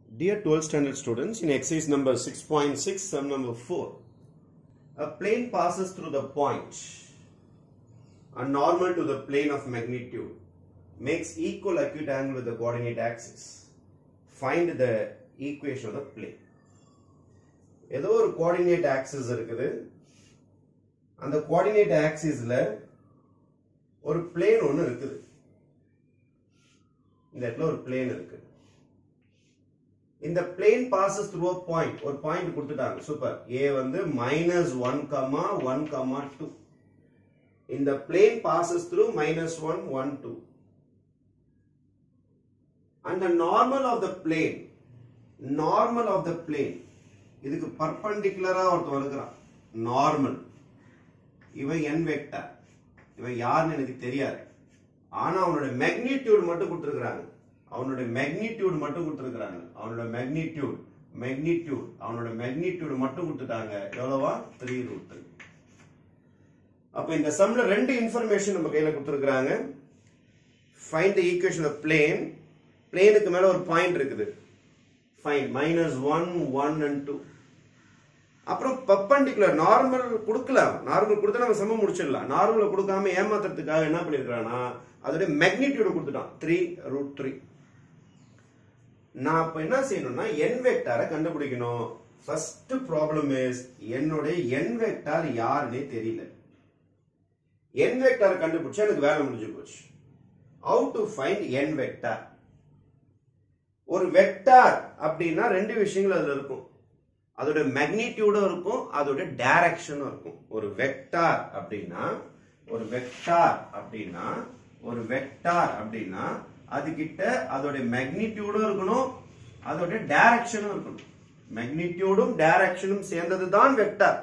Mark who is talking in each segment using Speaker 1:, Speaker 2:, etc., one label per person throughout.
Speaker 1: Dear 12th standard students, in exercise number 6.6, sum number 4, a plane passes through the point and normal to the plane of magnitude makes equal acute angle with the coordinate axis. Find the equation of the plane. ஏதோ ஒரு coordinate axis இருக்குது அந்த coordinate ஆக்சிஸ்ல ஒரு plane ஒன்று இருக்குது இந்த இடத்துல ஒரு பிளேன் இருக்கு இந்த plane passes through uh point ஒரு பாயிண்ட் கொடுத்துட்டாங்க சூப்பர் ஏ வந்து minus one comma one comma two இந்த plane passes through minus one one two and the normal of the plane normal of the plane இதுக்கு பர்பண்டிகுலரா ஒருத்தன் இருக்கிறான் normal இவன் என் vector இவன் யாருன்னு எனக்கு தெரியாது ஆனா அவனோட மேக்னிடியூட் மட்டும் கொடுத்துருக்காங்க அவனோட மேக்னிடியூட் மட்டும் கொடுத்துருக்காங்க அவனோட மேக்னிடியூட் மேக்னிடியூட் அவனோட மேக்னிடியூட் மட்டும் கொடுத்துட்டாங்க எவ்வளவா த்ரீ ரூட் த்ரீ அப்ப இந்த சம்ல ரெண்டு இன்ஃபர்மேஷன் நம்ம கையில கொடுத்துருக்காங்க find the equation of plane பிளேனுக்கு மேல ஒரு பாயிண்ட் இருக்குது fine minus one one and two அப்புறம் பர்பண்டிகுலர் நார்மல் கொடுக்கலாம் நார்மல் கொடுத்தா நம்ம சமம் முடிச்சிடலாம் நார்மல் கொடுக்காம ஏமாத்துறதுக்காக என்ன பண்ணிருக்கானா அதோட மேக்னிடியூட் கொடுத்துட்டான் த்ரீ ரூட் த்ரீ நான் இப்ப என்ன செய்யணும்னா என் வெக்டாரை கண்டுபிடிக்கணும் ஃபர்ஸ்ட் ப்ராப்ளம் இஸ் என்னுடைய என் வெக்டார் யாருன்னே தெரியல என் வெக்டார் கண்டுபிடிச்சா எனக்கு வேலை முடிஞ்சு போச்சு how to find N vector ஒரு வெக்டார் அப்படின்னா ரெண்டு விஷயங்கள் அதுல இருக்கும் அதோட மேக்னிடியூடும் இருக்கும் அதோட டைரக்ஷனும் இருக்கும் ஒரு வெக்டார் அப்படின்னா ஒரு வெக்டார் அப்படின்னா ஒரு வெக்டார் அப்படின்னா அது கிட்ட அதோட மேக்னிடியூடும் இருக்கணும் அதோட டைரக்ஷனும் இருக்கணும் மேக்னிடியூடும் டைரக்ஷனும் சேர்ந்தது தான் வெக்டார்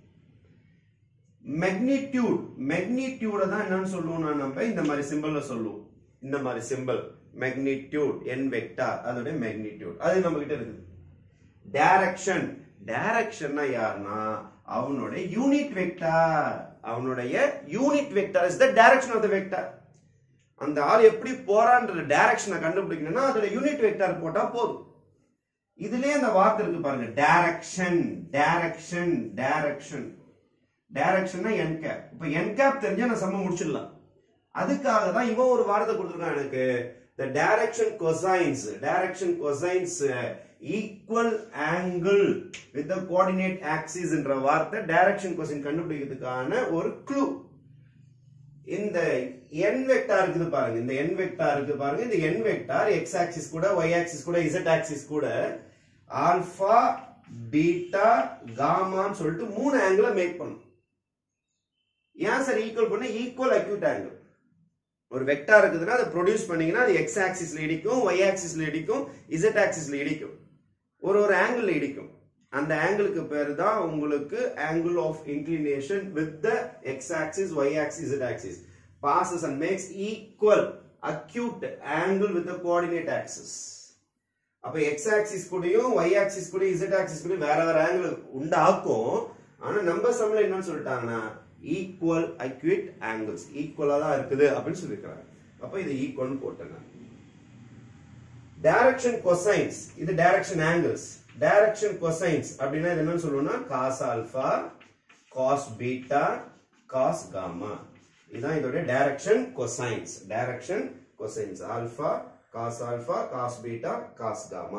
Speaker 1: மேக்னிடியூட் மேக்னிடியூட தான் என்னன்னு சொல்லுவோம் நம்ம இந்த மாதிரி சிம்பிள்ல சொல்லுவோம் இந்த மாதிரி சிம்பிள் மேக்னிடியூட் என் வெக்டார் அதோட மேக்னிடியூட் அது நம்ம கிட்ட இருக்குது டைரக்ஷன் டைரக்ஷன்னா யாருன்னா அவனுடைய யூனிட் வெக்டார் அவனுடைய unit vector is the direction of the vector அந்த ஆள் எப்படி போறான்ற டைரக்ஷனை கண்டுபிடிக்கணும்னா அதோட யூனிட் வெக்டார் போட்டா போதும் இதுலயே அந்த வார்த்தை இருக்கு பாருங்க டைரக்ஷன் டைரக்ஷன் டைரக்ஷன் டைரக்ஷன்னா என் கேப் இப்ப என் கேப் தெரிஞ்சா நான் சம்ம முடிச்சிடலாம் அதுக்காக தான் இவன் ஒரு வார்த்தை கொடுத்துருக்கான் எனக்கு the direction cosines direction cosines equal angle with the coordinate axis என்ற வார்த்தை direction cosine கண்டுபிடிக்கிறதுக்கான ஒரு க்ளூ இந்த n வெக்டார் இருக்குது பாருங்க இந்த n வெக்டார் இருக்குது பாருங்க இந்த n வெக்டார் x ஆக்சிஸ் கூட y ஆக்சிஸ் கூட z ஆக்சிஸ் கூட ஆல்பா பீட்டா காமான்னு சொல்லிட்டு மூணு ஆங்கிள மேக் பண்ணும் ஏன் சார் ஈக்குவல் பண்ண ஈக்குவல் அக்யூட் ஆங்கிள் ஒரு வெக்டார் இருக்குதுன்னா அதை ப்ரொடியூஸ் பண்ணீங்கன்னா அது எக்ஸ் ஆக்சிஸ்ல இடிக்கும் ஒய் ஆக்சிஸ்ல இடிக்கும் இசட் ஆக்சிஸ்ல இடிக்கும் ஒரு ஒரு ஆங்கிள் இடிக்கும் அந்த ஆங்கிளுக்கு பேர் தான் உங்களுக்கு angle of inclination with the X axis Y axis Z axis passes and makes equal acute angle with the coordinate axis அப்ப எக்ஸ் ஆக்சிஸ் கூடயும் ஒய் ஆக்சிஸ் கூட இசட் ஆக்சிஸ் கூட வேற வேற ஆங்கிள் உண்டாக்கும் ஆனா நம்ம சம்ல என்னன்னு சொல்லிட்டாங்கன்னா ஈக்குவல் அக்யூட் ஆங்கிள்ஸ் ஈக்குவலா தான் இருக்குது அப்படின்னு சொல்லியிருக்கிறாங்க அப்ப இது ஈக்குவல் போட்டேங்க டைரக்ஷன் கொசைன்ஸ் இது டைரக்ஷன் ஆங்கிள்ஸ் டைரக்ஷன் கொசைன்ஸ் அப்படின்னா இது என்னன்னு சொல்லுவோம்னா cos alpha cos beta cos gamma இதுதான் இதோட direction cosines direction cosines alpha cos alpha cos beta cos gamma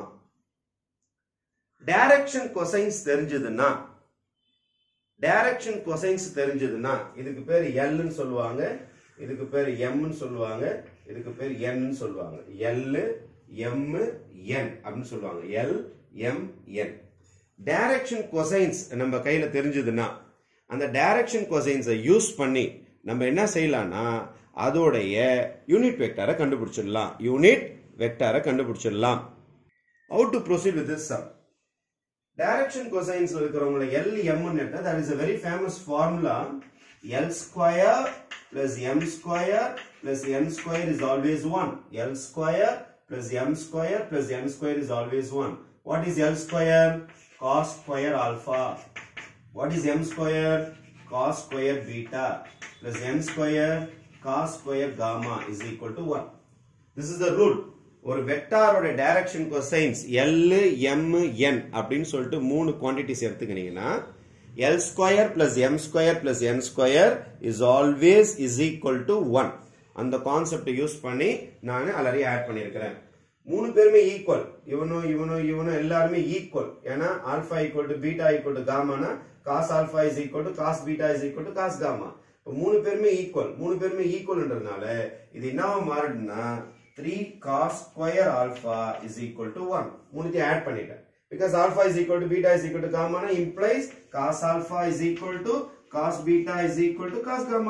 Speaker 1: direction cosines தெரிஞ்சதுன்னா டைரக்ஷன் கொசைன்ஸ் தெரிஞ்சதுன்னா இதுக்கு பேர் எல்னு சொல்லுவாங்க இதுக்கு பேர் எம்னு சொல்லுவாங்க இதுக்கு பேர் என்னு சொல்லுவாங்க எல் எம் என் அப்படின்னு சொல்லுவாங்க L M N direction cosines நம்ம கையில தெரிஞ்சதுன்னா அந்த டைரக்ஷன் கொசைன்ஸை யூஸ் பண்ணி நம்ம என்ன செய்யலாம்னா அதோடைய யூனிட் வெக்டாரை கண்டுபிடிச்சிடலாம் யூனிட் வெக்டாரை கண்டுபிடிச்சிடலாம் how to proceed with this sum direction கொசைன்ஸ்ல இருக்கிறவங்கள எல் எம் எடுத்தா that is a very famous formula L square plus M square plus N square is always 1 L square plus M square plus N square is always 1 what is L square cos square alpha what is M square cos square beta plus N square cos square gamma is equal to 1 this is the rule ஒரு வெக்டாரோட direction cosines L M N அப்படின்னு சொல்லிட்டு மூணு quantities எடுத்துக்கினீங்கன்னா L square plus M square plus N square is always is equal to one அந்த கான்செப்டை use பண்ணி நான் அலரி ஆட் பண்ணியிருக்கிறேன் மூணு பேருமே ஈக்குவல் இவனும் இவனும் இவனும் எல்லாருமே ஈக்குவல் ஏன்னா alpha equal to beta equal to காமானா cos alpha is equal to cos beta is equal to cos gamma இப்போ மூணு பேருமே ஈக்குவல் மூணு பேருமே ஈக்குவல்ன்றதுனால இது என்னவா மாறிடுனா three cos square alpha is equal to one மூணுத்தையும் ஆட் பண்ணிட்டேன் because alpha is equal to beta is equal to gamma na implies cos alpha is equal to cos beta is equal to cos gamma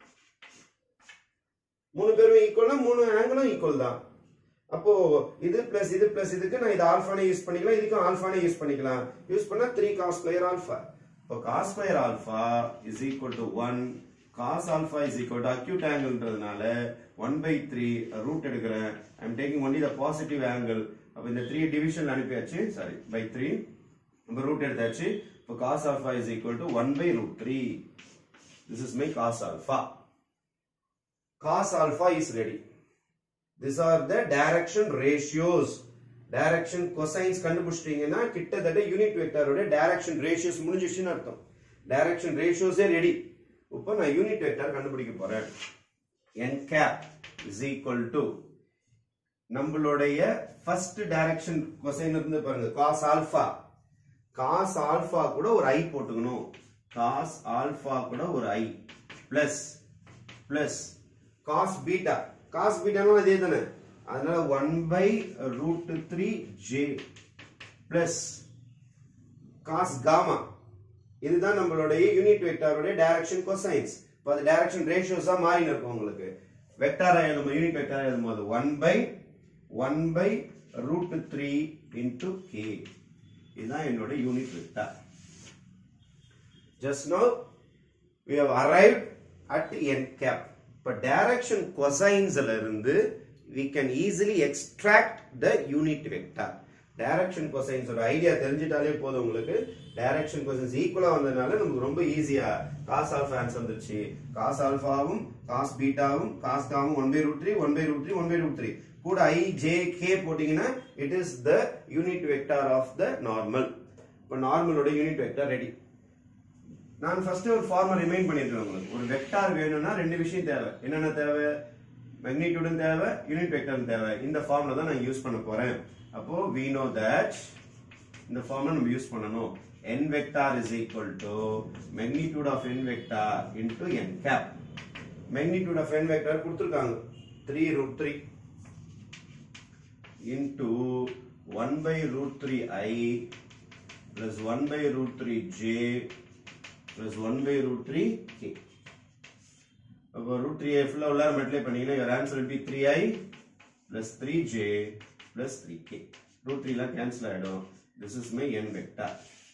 Speaker 1: மூணு பேருமே ஈக்குவல்னா மூணு ஆங்கிளும் equal தான் அப்போ இது plus இது plus இதுக்கு நான் இது ஆல்பானே யூஸ் பண்ணிக்கலாம் இதுக்கும் ஆல்பானே யூஸ் பண்ணிக்கலாம் யூஸ் பண்ணா த்ரீ காஸ் ஸ்கொயர் ஆல்பா இப்போ cos square alpha is equal to one cos alpha is equal to acute ஆங்கிள்ன்றதுனால ஒன் பை த்ரீ ரூட் எடுக்கிறேன் I am taking only the positive angle அப்போ இந்த த்ரீ டிவிஷன் அனுப்பியாச்சு sorry by three நம்ம root எடுத்தாச்சு இப்போ cos alpha is equal to one by root three this is my cos alpha cos alpha is ready this are the direction ratios direction cosines கண்டுபிடிச்சிட்டீங்கன்னா கிட்டத்தட்ட unit வெக்டரோட direction ratios முடிஞ்சிச்சுன்னு அர்த்தம் direction ரேஷியோஸே ready இப்போ நான் unit vector கண்டுபிடிக்க போறேன் n cap is equal to நம்மளுடைய ஃபர்ஸ்ட் டைரக்ஷன் கொசைன் இருந்து பாருங்க காஸ் ஆல்பா காஸ் ஆல்பா கூட ஒரு ஐ போட்டுக்கணும் காஸ் ஆல்பா கூட ஒரு i plus plus cos beta cos பீட்டானும் அதே தானே அதனால one by root three j plus cos gamma இதுதான் நம்மளுடைய யூனிட் வெக்டாரோட டைரக்ஷன் கொசைன்ஸ் இப்போ அது டைரக்ஷன் ரேஷியோஸா மாறி இருக்கும் உங்களுக்கு வெக்டாரா எழுதும் யூனிட் வெக்டாரா எழுதும் போது one by one by root three into k இதுதான் என்னோட unit vector just now we have arrived at n cap இப்ப டைரக்ஷன் கொசைன்ஸ்ல இருந்து we can easily extract the unit vector direction cosines ஒரு ஐடியா தெரிஞ்சிட்டாலே போதும் உங்களுக்கு டைரக்ஷன் கொசைன்ஸ் ஈக்குவலா வந்ததுனால நமக்கு ரொம்ப ஈஸியா காஸ் ஆல்பா ஆன்சர் வந்துருச்சு காஸ் ஆல்பாவும் காஸ் பீட்டாவும் காஸ் காவும் one by root three one by root three one by root three கூட ஐ ஜே கே போட்டீங்கன்னா it is the unit vector of the normal இப்போ நார்மலோட யூனிட் வெக்டார் ரெடி நான் first ஒரு ஃபார்முலா ரிமைண்ட் பண்ணிருக்கேன் உங்களுக்கு ஒரு வெக்டார் வேணும்னா ரெண்டு விஷயம் தேவை என்னென்ன தேவை மேக்னிடியூடும் தேவை யூனிட் வெக்டரும் தேவை இந்த ஃபார்முலா தான் நான் யூஸ் பண்ண போறேன் அப்போ we know that இந்த ஃபார்முலா நம்ம யூஸ் பண்ணணும் n vector is equal to magnitude of n vector into n cap magnitude of n vector கொடுத்திருக்காங்க 3 root 3 into 1 by root 3 i plus 1 by root 3 j plus 1 by root 3 k அப்போ root 3 ஃபுல்லா உள்ளார multiply பண்ணீங்கன்னா your answer will be 3i plus 3j plus 3k root 3 எல்லாம் cancel ஆயிடும் this is my n vector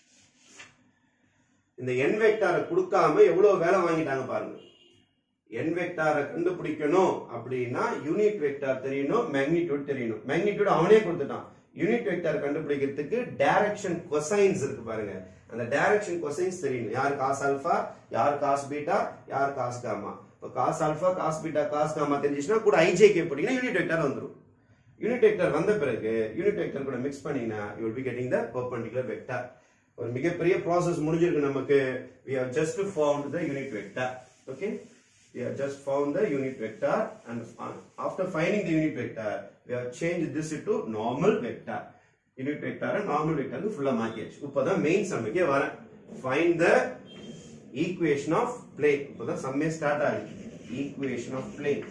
Speaker 1: இந்த n வெக்டாரை கொடுக்காம எவ்வளவு வேலை வாங்கிட்டாங்க பாருங்க n வெக்டாரை கண்டுபிடிக்கணும் அப்படின்னா யூனிட் வெக்டார் தெரியணும் மேக்னிடியூட் தெரியணும் மேக்னிடியூட் அவனே கொடுத்துட்டான் யூனிட் வெக்டார் கண்டுபிடிக்கிறதுக்கு டைரக்ஷன் கொசைன்ஸ் இருக்கு பாருங்க அந்த டைரக்ஷன் கொசைன்ஸ் தெரியணும் யார் காஸ் ஆல்பா யார் காஸ் பீட்டா யார் காஸ் காமா இப்போ cos alpha cos beta cos gamma தெரிஞ்சிச்சுன்னா கூட ஐஜேகே போட்டீங்கன்னா யூனிட் வெக்டார் வந்துரும் யூனிட் வெக்டர் வந்த பிறகு யூனிட் வெக்டர் கூட மிக்ஸ் பண்ணீங்கன்னா you will be getting the perpendicular vector ஒரு மிகப்பெரிய ப்ராசஸ் முடிஞ்சிருக்கு நமக்கு we have just found the unit vector okay we have just found the unit vector and uh, after finding the unit vector we have changed this into normal vector unit vector normal vector ஃபுல்லா மாத்தியாச்சு இப்போதான் main சம்முக்கே வரேன் find the equation of plane இப்போதான் சம்மே start ஆகுது equation of plane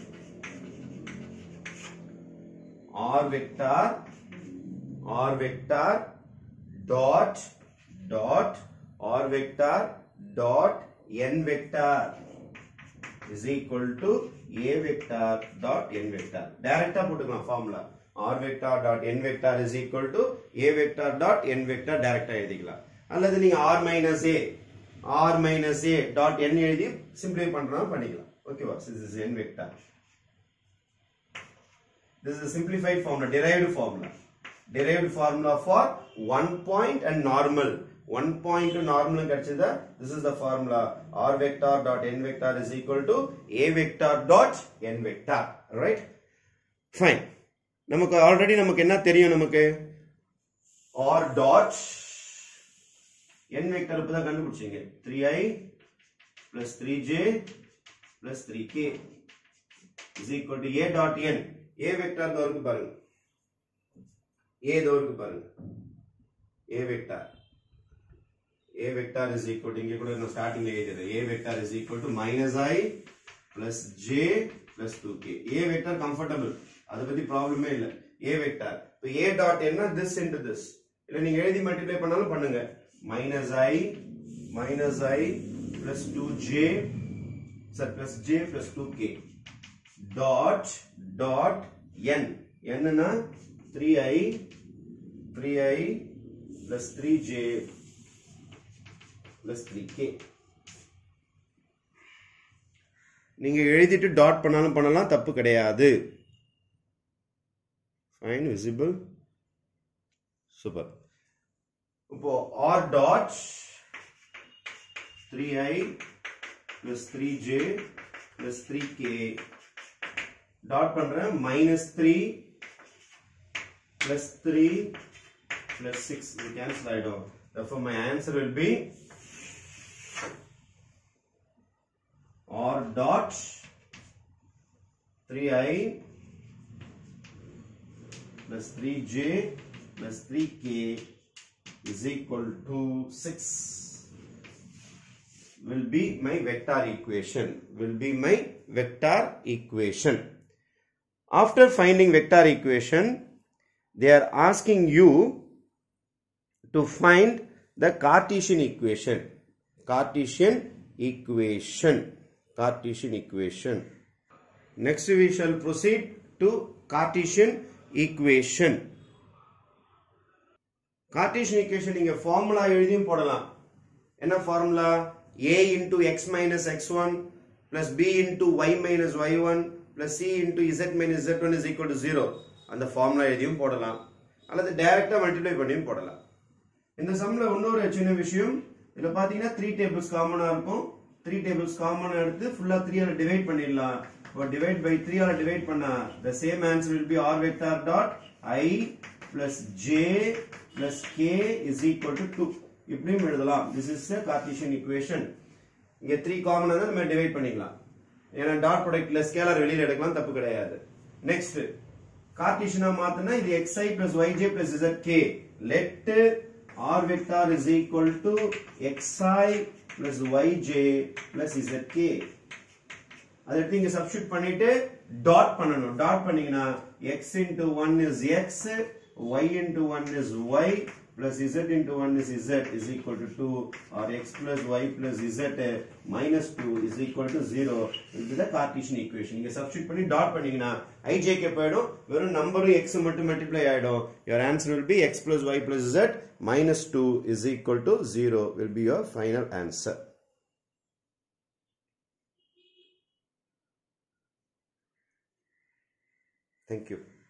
Speaker 1: r vector r vector dot dot r vector dot n vector is equal to a vector dot n vector டைரக்டா போட்டுக்கலாம் formula r vector dot n vector is equal to a vector dot n vector டைரக்டா எழுதிக்கலாம் அல்லது நீங்க r minus a r minus a dot n எழுதி சிம்பிளை பண்றோம் பண்ணிக்கலாம் ஓகேவா this is n vector This is a simplified formula, derived formula. Derived formula for one point and normal. One point to normal கிடைச்சதா this is the formula r vector dot n vector is equal to a vector dot n vector right fine நமக்கு already நமக்கு என்ன தெரியும் நமக்கு R dot n vector இப்போ தான் கண்டுபிடிச்சீங்க three i plus three j plus three k is equal to a dot n a vector தோருக்கு பாருங்க ஏ தோருக்கு பாருங்க a vector a vector is equal to இங்க கூட நான் ஸ்டார்டிங்ல எழுதிடுறேன் a vector is equal to minus i plus j plus two k a vector comfortable அதை பத்தி ப்ராப்ளமே இல்லை ஏ வெக்டர் இப்போ ஏ டாட் என்ன திஸ் இன்டு திஸ் இல்லை நீங்க எழுதி மல்டிப்ளை பண்ணாலும் பண்ணுங்க minus i minus i plus two j sir plus j plus two k dot dot n என்னன்னா three i three i plus three j plus three k நீங்க எழுதிட்டு dot பண்ணாலும் பண்ணலாம் தப்பு கிடையாது ஃபைன் விசிபிள் சூப்பர் இப்போ r dot three i plus three j plus three k dot பண்றேன் minus three plus three plus six இது cancel ஆயிடும் therefore my answer will be r dot 3i plus 3j plus 3k is equal to 6 will be my vector equation will be my vector equation after finding vector equation they are asking you to find the Cartesian equation. Cartesian equation. Cartesian equation. Next we shall proceed to Cartesian equation. Cartesian equation நீங்க formula எழுதியும் போடலாம் என்ன formula a into x minus x1 plus b into y minus y1 plus c into z minus z1 is equal to 0 அந்த formula எழுதியும் போடலாம் அல்லது டைரக்டா multiply பண்ணியும் போடலாம் இந்த சம்ல இன்னொரு சின்ன விஷயம் இதுல பாத்தீங்கன்னா த்ரீ டேபிள்ஸ் காமனா இருக்கும் த்ரீ டேபிள்ஸ் காமனா எடுத்து ஃபுல்லா த்ரீயால டிவைட் பண்ணிடலாம் இப்போ டிவைட் பை த்ரீயால டிவைட் பண்ணா the same answer will be r vector dot i plus j plus k is equal to two இப்படியும் எழுதலாம் திஸ் இஸ் கார்டீசியன் ஈக்குவேஷன் இங்க த்ரீ காமனா தான் நம்ம டிவைட் பண்ணிக்கலாம் ஏன்னா டாட் ப்ராடக்ட்ல ஸ்கேலர் வெளியில எடுக்கலாம் தப்பு கிடையாது நெக்ஸ்ட் கார்டீசியனா மாத்தினா இது xi plus yj plus zk let r vector is equal to xi plus yj plus zk அதை எடுத்து இங்க சப்ஸ்டிட் பண்ணிட்டு டாட் பண்ணணும் டாட் பண்ணீங்கன்னா x into 1 is x y into 1 is y plus z into 1 is z is equal to 2 or x plus y plus z minus 2 is equal to 0 இது the Cartesian equation நீங்க substitute பண்ணி dot பண்ணீங்கன்னா ijk போயிடும் வெறும் நம்பரும் x மட்டும் multiply ஆயிடும் your answer will be x plus y plus z minus 2 is equal to 0 will be your final answer thank you